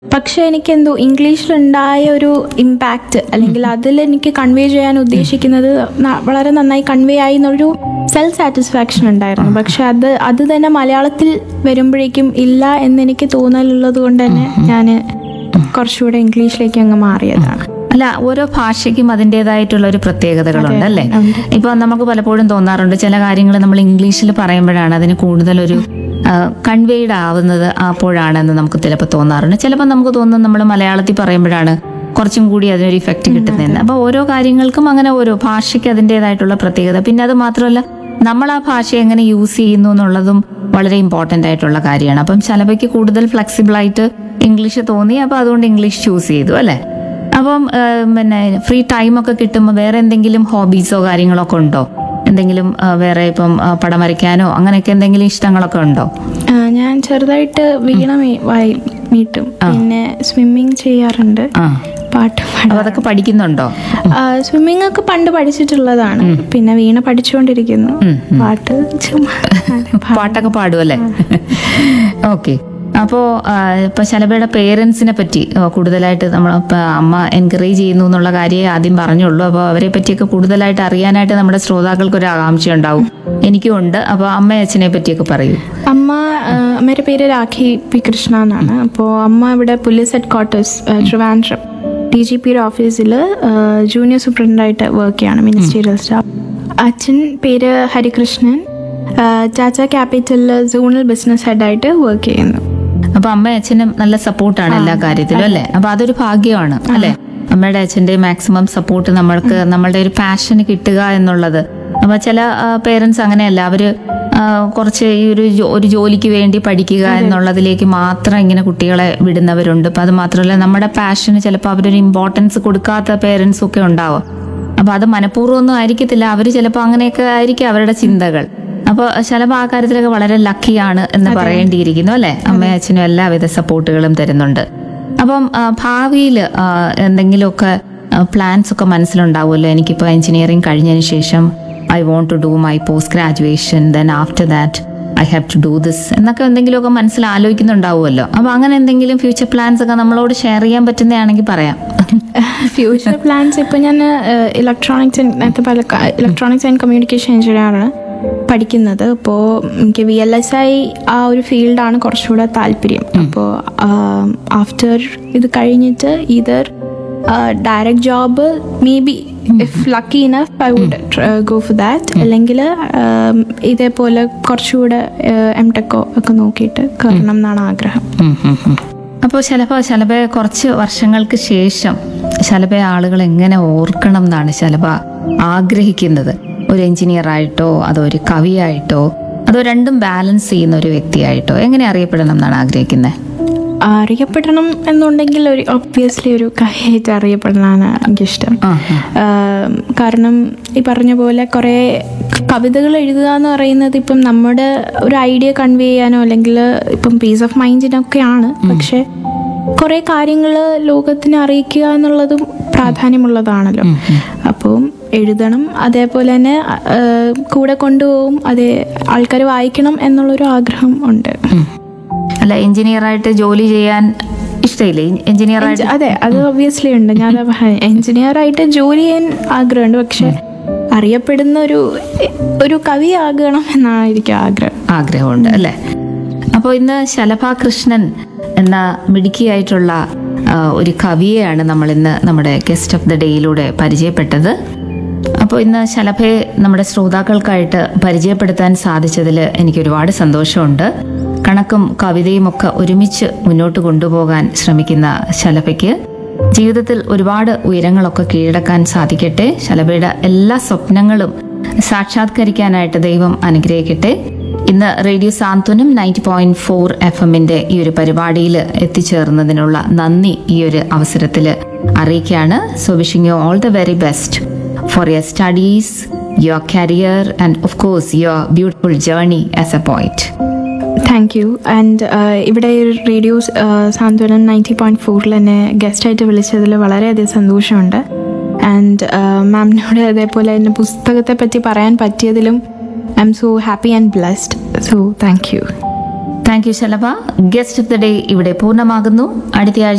പക്ഷെ എനിക്കെന്തോ ഇംഗ്ലീഷിലുണ്ടായ ഒരു ഇമ്പാക്റ്റ് അല്ലെങ്കിൽ അതിൽ എനിക്ക് കൺവേ ചെയ്യാൻ ഉദ്ദേശിക്കുന്നത് ന- വളരെ നന്നായി കൺവേ ആയി എന്നൊരു സെൽഫ് സാറ്റിസ്ഫാക്ഷൻ ഉണ്ടായിരുന്നു പക്ഷെ അത് അത് തന്നെ മലയാളത്തിൽ വരുമ്പോഴേക്കും ഇല്ല എന്ന് എനിക്ക് തോന്നലുള്ളത് കൊണ്ട് തന്നെ ഞാൻ കുറച്ചുകൂടെ ഇംഗ്ലീഷിലേക്ക് അങ്ങ് മാറിയതാണ് അല്ല ഓരോ ഭാഷയ്ക്കും അതിൻ്റെതായിട്ടുള്ള ഒരു പ്രത്യേകതകളുണ്ട് അല്ലേ ഇപ്പൊ നമുക്ക് പലപ്പോഴും തോന്നാറുണ്ട് ചില കാര്യങ്ങൾ നമ്മൾ ഇംഗ്ലീഷിൽ പറയുമ്പോഴാണ് അതിന് കൂടുതലൊരു കൺവേഡ് ആവുന്നത് അപ്പോഴാണെന്ന് നമുക്ക് ചിലപ്പോൾ തോന്നാറുണ്ട് ചിലപ്പോൾ നമുക്ക് തോന്നുന്നത് നമ്മൾ മലയാളത്തിൽ പറയുമ്പോഴാണ് കുറച്ചും കൂടി അതിനൊരു ഇഫക്റ്റ് കിട്ടുന്നതെന്ന് അപ്പോൾ ഓരോ കാര്യങ്ങൾക്കും അങ്ങനെ ഓരോ ഭാഷയ്ക്ക് അതിൻ്റെതായിട്ടുള്ള പ്രത്യേകത പിന്നെ അത് മാത്രമല്ല നമ്മൾ ആ ഭാഷ എങ്ങനെ യൂസ് ചെയ്യുന്നു എന്നുള്ളതും വളരെ ഇമ്പോർട്ടൻ്റ് ആയിട്ടുള്ള കാര്യമാണ് അപ്പം ശലഭയ്ക്ക് കൂടുതൽ ഫ്ലെക്സിബിൾ ആയിട്ട് ഇംഗ്ലീഷ് തോന്നി അപ്പോൾ അതുകൊണ്ട് ഇംഗ്ലീഷ് ചൂസ് ചെയ്തു അല്ലേ അപ്പം ആ, പിന്നെ ഫ്രീ ടൈം ഒക്കെ കിട്ടുമ്പോൾ വേറെ എന്തെങ്കിലും ഹോബീസോ കാര്യങ്ങളൊക്കെ ഉണ്ടോ എന്തെങ്കിലും ആ, വേറെ ഇപ്പം ആ, പടം വരയ്ക്കാനോ അങ്ങനെയൊക്കെ എന്തെങ്കിലും ഇഷ്ടങ്ങളൊക്കെ ഉണ്ടോ ആ, ഞാൻ ചെറുതായിട്ട് വീണ മീ- വായി മീട്ടും പിന്നെ സ്വിമ്മിങ് ചെയ്യാറുണ്ട് ആ പാട്ട് അപ്പൊ അതൊക്കെ പഠിക്കുന്നുണ്ടോ സ്വിമ്മിങ് ഒക്കെ പണ്ട് പഠിച്ചിട്ടുള്ളതാണ് പിന്നെ വീണ പഠിച്ചുകൊണ്ടിരിക്കുന്നു പാട്ട് ചുമ്മാ പാട്ടൊക്കെ പാടുമല്ലേ ഓക്കെ അപ്പോൾ ഇപ്പൊ ശലഭയുടെ പേരൻസിനെ പറ്റി ആ, കൂടുതലായിട്ട് നമ്മൾ അമ്മ എൻകറേജ് ചെയ്യുന്നു എന്നുള്ള കാര്യമേ ആദ്യം പറഞ്ഞുള്ളൂ അപ്പോൾ അവരെ പറ്റിയൊക്കെ കൂടുതലായിട്ട് അറിയാനായിട്ട് നമ്മുടെ ശ്രോതാക്കൾക്ക് ഒരു ആകാംക്ഷ ഉണ്ടാവും എനിക്കും ഉണ്ട് അപ്പോൾ അമ്മ അച്ഛനെ പറ്റിയൊക്കെ പറയൂ അമ്മ ആ, അമ്മയുടെ പേര് രാഖി പി കൃഷ്ണ എന്നാണ് അപ്പോൾ അമ്മ ഇവിടെ police headquarters Trivandrum D G പിയുടെ ഓഫീസിൽ ജൂനിയർ സൂപ്രണ്ടായിട്ട് വർക്ക് ചെയ്യാണ് മിനിസ്റ്റീരിയൽ സ്റ്റാഫ് അച്ഛൻ പേര് ഹരികൃഷ്ണൻ ആ, ചാച്ച ക്യാപിറ്റലിൽ സോണൽ ബിസിനസ് ഹെഡായിട്ട് വർക്ക് ചെയ്യുന്നു അപ്പൊ അമ്മ അച്ഛനും നല്ല സപ്പോർട്ടാണ് എല്ലാ കാര്യത്തിലും അല്ലേ അപ്പൊ അതൊരു ഭാഗ്യമാണ് അല്ലേ അമ്മയുടെ അച്ഛന്റെ മാക്സിമം സപ്പോർട്ട് നമ്മൾക്ക് നമ്മളുടെ ഒരു പാഷന് കിട്ടുക എന്നുള്ളത് അപ്പൊ ചില പേരൻസ് അങ്ങനെയല്ല അവര് ആ, കുറച്ച് ഈ ഒരു ജോ- ഒരു ജോലിക്ക് വേണ്ടി പഠിക്കുക എന്നുള്ളതിലേക്ക് മാത്രം ഇങ്ങനെ കുട്ടികളെ വിടുന്നവരുണ്ട് അപ്പൊ അത് മാത്രമല്ല നമ്മുടെ പാഷന് ചിലപ്പോൾ അവരൊരു ഇമ്പോർട്ടൻസ് കൊടുക്കാത്ത പേരൻസും ഒക്കെ ഉണ്ടാവും അപ്പൊ അത് മനഃപൂർവ്വം ഒന്നും ആയിരിക്കത്തില്ല അവര് ചിലപ്പോൾ അങ്ങനെയൊക്കെ ആയിരിക്കും അവരുടെ ചിന്തകൾ അപ്പോൾ ചിലപ്പോൾ ആ കാര്യത്തിലൊക്കെ വളരെ ലക്കിയാണ് എന്ന് പറയേണ്ടിയിരിക്കുന്നു അല്ലെ അമ്മയും അച്ഛനും എല്ലാവിധ സപ്പോർട്ടുകളും തരുന്നുണ്ട് അപ്പം ഭാവിയിൽ എന്തെങ്കിലുമൊക്കെ പ്ലാൻസ് ഒക്കെ മനസ്സിലുണ്ടാവുമല്ലോ എനിക്കിപ്പോൾ എഞ്ചിനീയറിംഗ് കഴിഞ്ഞതിന് ശേഷം I want to do my post graduation then after that I have to do this എന്നൊക്കെ എന്തെങ്കിലുമൊക്കെ മനസ്സിൽ ആലോചിക്കുന്നുണ്ടാവുമല്ലോ അപ്പോൾ അങ്ങനെ എന്തെങ്കിലും ഫ്യൂച്ചർ പ്ലാൻസ് ഒക്കെ നമ്മളോട് ഷെയർ ചെയ്യാൻ പറ്റുന്നതാണെങ്കിൽ പറയാം ഫ്യൂച്ചർ പ്ലാൻസ് ഇപ്പോൾ ഞാൻ ഇലക്ട്രോണിക്സ് നേരത്തെ പല ഇലക്ട്രോണിക്സ് ആൻഡ് കമ്മ്യൂണിക്കേഷൻ എഞ്ചിനീയറാണ് പഠിക്കുന്നത് അപ്പോൾ എനിക്ക് വി എൽ എസ് ഐ ആ ഒരു ഫീൽഡാണ് കുറച്ചുകൂടെ താല്പര്യം അപ്പോൾ ആഫ്റ്റർ ഇത് കഴിഞ്ഞിട്ട് either direct job maybe if lucky enough I would go for that അല്ലെങ്കിൽ ഇതേപോലെ കുറച്ചുകൂടെ എം ടെക്കോ ഒക്കെ നോക്കിയിട്ട് കയറണം എന്നാണ് ആഗ്രഹം അപ്പോൾ ശലഭ ശലഭയെ കുറച്ച് വർഷങ്ങൾക്ക് ശേഷം ശലഭയെ ആളുകൾ എങ്ങനെ ഓർക്കണം എന്നാണ് ശലഭ ആഗ്രഹിക്കുന്നത് ഒരു എഞ്ചിനീയർ ആയിട്ടോ അതോ ഒരു കവിയായിട്ടോ അതോ രണ്ടും ബാലൻസ് ചെയ്യുന്ന ഒരു വ്യക്തിയായിട്ടോ എങ്ങനെ അറിയപ്പെടണം എന്നാണ് ആഗ്രഹിക്കുന്നത് അറിയപ്പെടണം എന്നുണ്ടെങ്കിൽ ഒരു ഒബ്വിയസ്ലി ഒരു കഥയായിട്ട് അറിയപ്പെടണമെന്നാണ് എനിക്കിഷ്ടം ആം, കാരണം ഈ പറഞ്ഞ പോലെ കുറേ കവിതകൾ എഴുതുക എന്ന് പറയുന്നത് ഇപ്പം നമ്മുടെ ഒരു ഐഡിയ കൺവേ ചെയ്യാനോ അല്ലെങ്കിൽ ഇപ്പം പീസ് ഓഫ് മൈൻഡിനൊക്കെയാണ് പക്ഷെ കുറേ കാര്യങ്ങൾ ലോകത്തിനെ അറിയിക്കുക എന്നുള്ളതും പ്രാധാന്യമുള്ളതാണല്ലോ അപ്പോൾ എഴുതണം അതേപോലെ തന്നെ ആ, കൂടെ കൊണ്ടുപോകും അതേ ആൾക്കാർ വായിക്കണം എന്നുള്ളൊരു ആഗ്രഹം ഉണ്ട് അല്ല എഞ്ചിനീയർ ആയിട്ട് ജോലി ചെയ്യാൻ ഇഷ്ടമില്ലേ എഞ്ചിനീയർ ആയിട്ട് അതെ അത് ഒബ്വിയസ്ലി ഉണ്ട് ഞാൻ എഞ്ചിനീയർ ആയിട്ട് ജോലി ചെയ്യാൻ ആഗ്രഹമുണ്ട് പക്ഷെ അറിയപ്പെടുന്ന ഒരു ഒരു കവി ആകണം എന്നാണ് എനിക്ക് ആഗ്രഹം ആഗ്രഹമുണ്ട് അല്ലേ അപ്പോൾ ഇന്ന് ശലഭ കൃഷ്ണൻ എന്ന മിടുക്കിയായിട്ടുള്ള ആ, ഒരു കവിയെയാണ് നമ്മൾ ഇന്ന് നമ്മുടെ ഗസ്റ്റ് ഓഫ് ദ ഡേയിലൂടെ പരിചയപ്പെട്ടത് അപ്പോൾ ഇന്ന് ശലഭയെ നമ്മുടെ ശ്രോതാക്കൾക്കായിട്ട് പരിചയപ്പെടുത്താൻ സാധിച്ചതിൽ എനിക്ക് ഒരുപാട് സന്തോഷമുണ്ട് കണക്കും കവിതയും ഒക്കെ ഒരുമിച്ച് മുന്നോട്ട് കൊണ്ടുപോകാൻ ശ്രമിക്കുന്ന ശലഭയ്ക്ക് ജീവിതത്തിൽ ഒരുപാട് ഉയരങ്ങളൊക്കെ കീഴടക്കാൻ സാധിക്കട്ടെ ശലഭയുടെ എല്ലാ സ്വപ്നങ്ങളും സാക്ഷാത്കരിക്കാനായിട്ട് ദൈവം അനുഗ്രഹിക്കട്ടെ ഇന്ന് radio Santhwanam ninety point four F എമ്മിന്റെ ഈ ഒരു പരിപാടിയിൽ എത്തിച്ചേർന്നതിനുള്ള നന്ദി ഈ ഒരു അവസരത്തിൽ അറിയിക്കുകയാണ് so wishing you all the very best for your studies your career and of course your beautiful journey as a point thank you and ഇവിടെ റേഡിയോ സാന്ത്വനം നയൻറ്റി പോയിന്റ് ഫോറിൽ എന്നെ ഗസ്റ്റായിട്ട് വിളിച്ചതിൽ വളരെയധികം സന്തോഷമുണ്ട് ആൻഡ് മാമിനോട് അതേപോലെ എൻ്റെ പുസ്തകത്തെ പറ്റി പറയാൻ പറ്റിയതിലും I'm so happy and blessed so thank you thank you Shalabha guest of the day ഇവിടെ പൂർണ്ണമാകുന്നു അടുത്ത ആഴ്ച